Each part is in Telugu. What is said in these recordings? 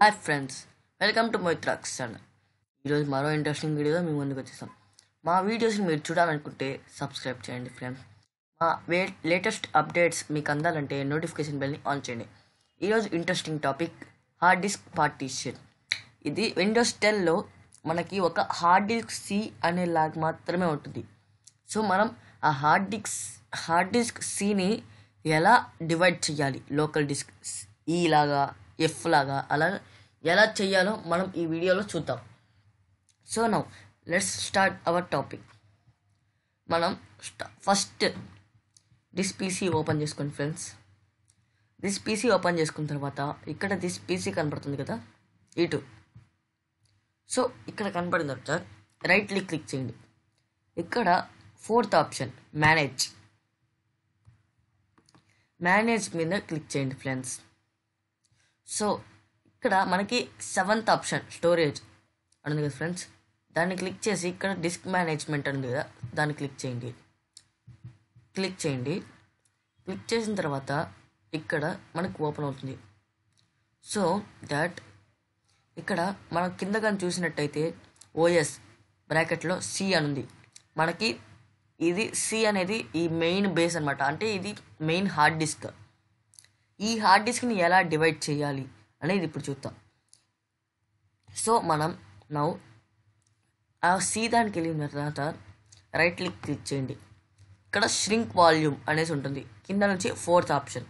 hi friends welcome to my trucks channel ఈరోజు మరో ఇంట్రెస్టింగ్ వీడియోతో మీ ముందుకు వచ్చేసాం మా వీడియోస్ని మీరు చూడాలనుకుంటే సబ్స్క్రైబ్ చేయండి ఫ్రెండ్స్ మా వే లేటెస్ట్ అప్డేట్స్ మీకు అందాలంటే నోటిఫికేషన్ బెల్ని ఆన్ చేయండి ఈరోజు interesting topic hard disk partition ఇది విండోస్ టెన్లో మనకి ఒక హార్డ్ డిస్క్ సి అనే లాగ్ మాత్రమే ఉంటుంది సో మనం ఆ హార్డ్ డిస్క్ హార్డ్ డిస్క్ సిని ఎలా డివైడ్ చేయాలి లోకల్ డిస్క్ ఈ లాగా ఎఫ్ లాగా అలా ఎలా చేయాలో మనం ఈ వీడియోలో చూద్దాం so now let's start our topic మనం ఫస్ట్ దిస్ పీసీ ఓపెన్ చేసుకోండి ఫ్రెండ్స్ దిస్ పీసీ ఓపెన్ చేసుకున్న తర్వాత ఇక్కడ దిస్ పీసీ కనపడుతుంది కదా ఇటు సో ఇక్కడ కనపడిన తర్వాత రైట్ క్లిక్ క్లిక్ చేయండి ఇక్కడ ఫోర్త్ ఆప్షన్ మేనేజ్ మేనేజ్ మీద క్లిక్ చేయండి ఫ్రెండ్స్ సో ఇక్కడ మనకి సెవెంత్ ఆప్షన్ స్టోరేజ్ అని ఉంది కదా ఫ్రెండ్స్ దాన్ని క్లిక్ చేసి ఇక్కడ డిస్క్ మేనేజ్మెంట్ ఉంది కదా దాన్ని క్లిక్ చేయండి క్లిక్ చేయండి క్లిక్ చేసిన తర్వాత ఇక్కడ మనకు ఓపెన్ అవుతుంది సో దాట్ ఇక్కడ మనం కింద కానీ చూసినట్టయితే ఓఎస్ బ్రాకెట్లో సి అని ఉంది మనకి ఇది సి అనేది ఈ మెయిన్ బేస్ అనమాట అంటే ఇది మెయిన్ హార్డ్ డిస్క్ ఈ హార్డ్ డిస్క్ని ఎలా డివైడ్ చేయాలి అనేది ఇప్పుడు చూద్దాం సో మనం నౌ ఆ సి దానికి వెళ్ళిన తర్వాత రైట్ క్లిక్ క్లిక్ చేయండి ఇక్కడ ష్రింక్ వాల్యూమ్ అనేసి ఉంటుంది కింద నుంచి ఫోర్త్ ఆప్షన్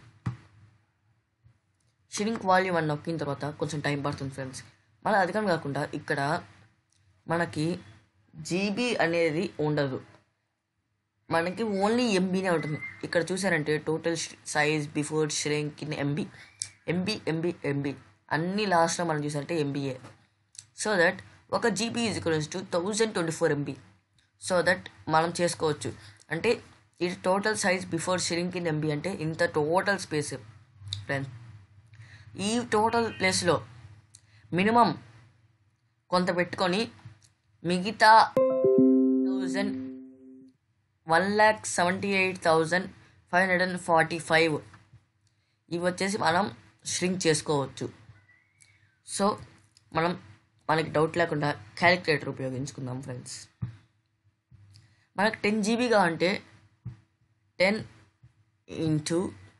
ష్రింక్ వాల్యూమ్ అని నొక్కిన తర్వాత కొంచెం టైం పడుతుంది ఫ్రెండ్స్ మళ్ళీ అధికం కాకుండా ఇక్కడ మనకి జీబీ అనేది ఉండదు మనకి ఓన్లీ ఎంబీనే ఉంటుంది ఇక్కడ చూసారంటే total size before shrink in MB MB MB MB అన్ని లాస్ట్లో మనం చూసారంటే ఎంబీఏ సో దట్ ఒక GB is equals to thousand twenty four MB so that మనం చేసుకోవచ్చు అంటే ఇది total size before shrink in MB అంటే ఇంత టోటల్ స్పేస్ ఫ్రెండ్స్ ఈ టోటల్ ప్లేస్లో మినిమం కొంత పెట్టుకొని మిగతా thousand one lakh seventy eight thousand five hundred and forty five ఇవి వచ్చేసి మనం ష్రింక్ చేసుకోవచ్చు సో మనం మనకి డౌట్ లేకుండా క్యాలిక్యులేటర్ ఉపయోగించుకుందాం ఫ్రెండ్స్ మనకు టెన్ జీబీగా అంటే ten into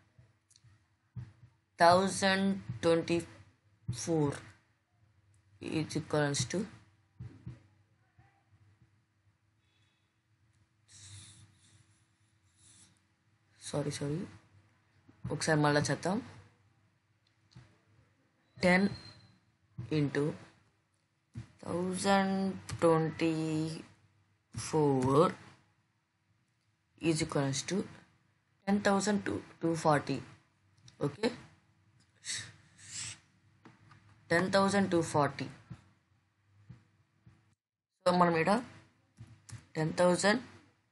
thousand twenty four is equals to sorry sorry ఒకసారి మళ్ళీ చేద్దాం ten into thousand twenty four is equals to ten thousand two two forty okay ten thousand two forty so మనం ఇక్కడ టెన్ థౌజండ్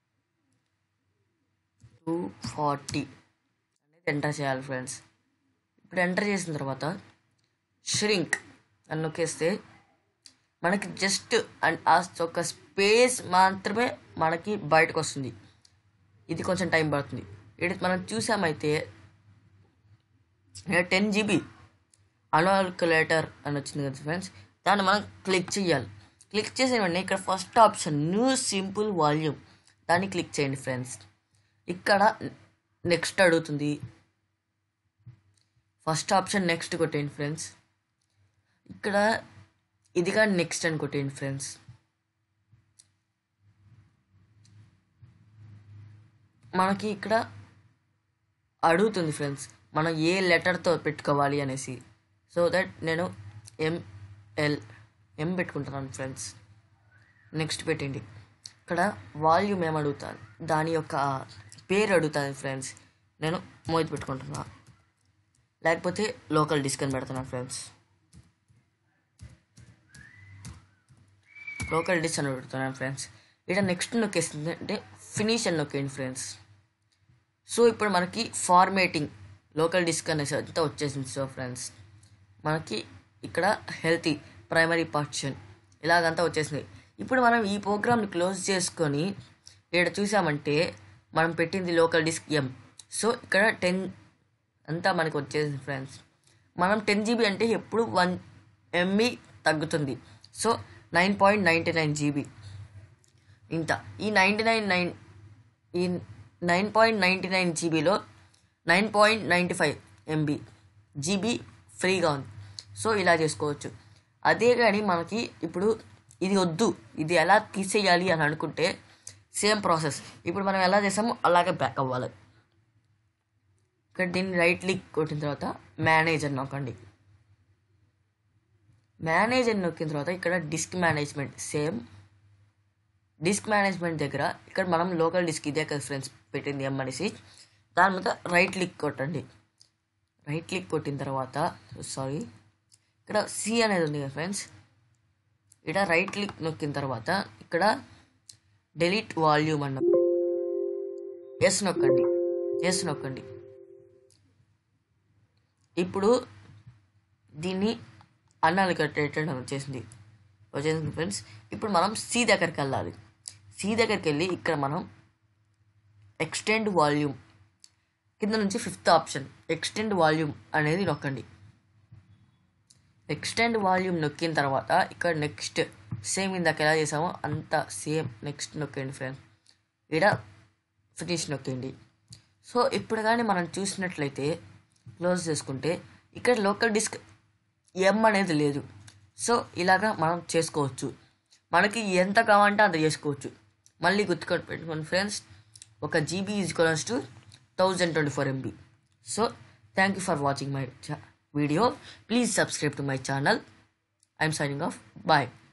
టూ ఫార్టీ అనేది ఎంటర్ చేయాలి ఫ్రెండ్స్ ఇప్పుడు ఎంటర్ చేసిన తర్వాత ష్రింక్ అని నొక్కేస్తే మనకి జస్ట్ ఆ ఒక స్పేస్ మాత్రమే మనకి బయటకు వస్తుంది ఇది కొంచెం టైం పడుతుంది ఇది మనం చూసామైతే టెన్ జీబీ అనాల్కులేటర్ అని వచ్చింది కదా ఫ్రెండ్స్ దాన్ని మనం క్లిక్ చేయాలి క్లిక్ చేసిన వెంటనే ఇక్కడ first option new simple volume దాన్ని క్లిక్ చేయండి ఫ్రెండ్స్ ఇక్కడ నెక్స్ట్ అడుగుతుంది ఫస్ట్ ఆప్షన్ నెక్స్ట్ కొట్టేయండి ఫ్రెండ్స్ ఇక్కడ ఇది కానీ నెక్స్ట్ అని కొట్టేయండి ఫ్రెండ్స్ మనకి ఇక్కడ అడుగుతుంది ఫ్రెండ్స్ మనం ఏ లెటర్తో పెట్టుకోవాలి అనేసి సో దట్ నేను ఎంఎల్ ఎం పెట్టుకుంటున్నాను ఫ్రెండ్స్ నెక్స్ట్ పెట్టండి ఇక్కడ వాల్యూమ్ ఏం అడుగుతాను దాని యొక్క పేరు అడుగుతాను ఫ్రెండ్స్ నేను మోయిత్ పెట్టుకుంటున్నా లేకపోతే లోకల్ డిస్క్ అని పెడుతున్నాను ఫ్రెండ్స్ లోకల్ డిష్ అని పెడుతున్నాను ఫ్రెండ్స్ ఇక్కడ నెక్స్ట్ నొక్కేస్తుంది అంటే ఫినిష్ అని నొక్కేయండి ఫ్రెండ్స్ సో ఇప్పుడు మనకి ఫార్మేటింగ్ లోకల్ డిస్క్ అనేసి అంతా వచ్చేసింది సో ఫ్రెండ్స్ మనకి ఇక్కడ హెల్తీ ప్రైమరీ పార్టిషన్ ఇలాగంతా వచ్చేసింది ఇప్పుడు మనం ఈ ప్రోగ్రామ్ని క్లోజ్ చేసుకొని ఇక్కడ చూసామంటే మనం పెట్టింది లోకల్ డిస్క్ ఎం సో ఇక్కడ టెన్ అంతా మనకి వచ్చేసింది ఫ్రెండ్స్ మనం టెన్ జీబీ అంటే ఎప్పుడు వన్ ఎంబీ తగ్గుతుంది so nine point ninety nine GB ఇంత ఈ నైంటీ నైన్ నైన్ ఈ నైన్ పాయింట్ నైంటీ నైన్ జీబీలో nine point ninety five MB GB ఫ్రీగా ఉంది సో ఇలా చేసుకోవచ్చు అదే కానీ మనకి ఇప్పుడు ఇది వద్దు ఇది ఎలా తీసేయాలి అని అనుకుంటే సేమ్ ప్రాసెస్ ఇప్పుడు మనం ఎలా చేసామో అలాగే బ్యాక్ అవ్వాలి ఇక్కడ దీన్ని రైట్ క్లిక్ కొట్టిన తర్వాత మేనేజర్ నొక్కండి మేనేజర్ నొక్కిన తర్వాత ఇక్కడ disk management same disk management దగ్గర ఇక్కడ మనం లోకల్ డిస్క్ ఇదే కదా ఫ్రెండ్స్ పెట్టింది ఎం అనేసి దాని మీద రైట్ క్లిక్ కొట్టండి రైట్ క్లిక్ కొట్టిన తర్వాత సారీ ఇక్కడ సి అనేది ఉంది కదా ఫ్రెండ్స్ ఇక్కడ రైట్ క్లిక్ నొక్కిన తర్వాత ఇక్కడ డెలీట్ వాల్యూమ్ అన్న ఎస్ నొక్కండి ఎస్ నొక్కండి ఇప్పుడు దీన్ని అన్అలికేటెడ్ అని వచ్చేసింది వచ్చేసింది ఫ్రెండ్స్ ఇప్పుడు మనం సి దగ్గరికి వెళ్ళాలి సి దగ్గరికి వెళ్ళి ఇక్కడ మనం ఎక్స్టెండ్ వాల్యూమ్ కింద నుంచి ఫిఫ్త్ ఆప్షన్ ఎక్స్టెండ్ వాల్యూమ్ అనేది నొక్కండి ఎక్స్టెండ్ వాల్యూమ్ నొక్కిన తర్వాత ఇక్కడ నెక్స్ట్ సేమ్ ఇందాక ఎలా చేసామో అంత సేమ్ నెక్స్ట్ నొక్కండి ఫ్రెండ్స్ ఇక్కడ ఫినిష్ నొక్కండి సో ఇప్పుడు కానీ మనం చూసినట్లయితే క్లోజ్ చేసుకుంటే ఇక్కడ లోకల్ డిస్క్ ఎం అనేది లేదు సో ఇలాగా మనం చేసుకోవచ్చు మనకి ఎంత కావాలంటే అంత చేసుకోవచ్చు మళ్ళీ గుర్తుకొని పెట్టుకోండి ఫ్రెండ్స్ ఒక జీబీ ఈజ్ కొలన్స్ to thousand twenty four MB so thank you for watching my video please subscribe to my channel I'm signing off bye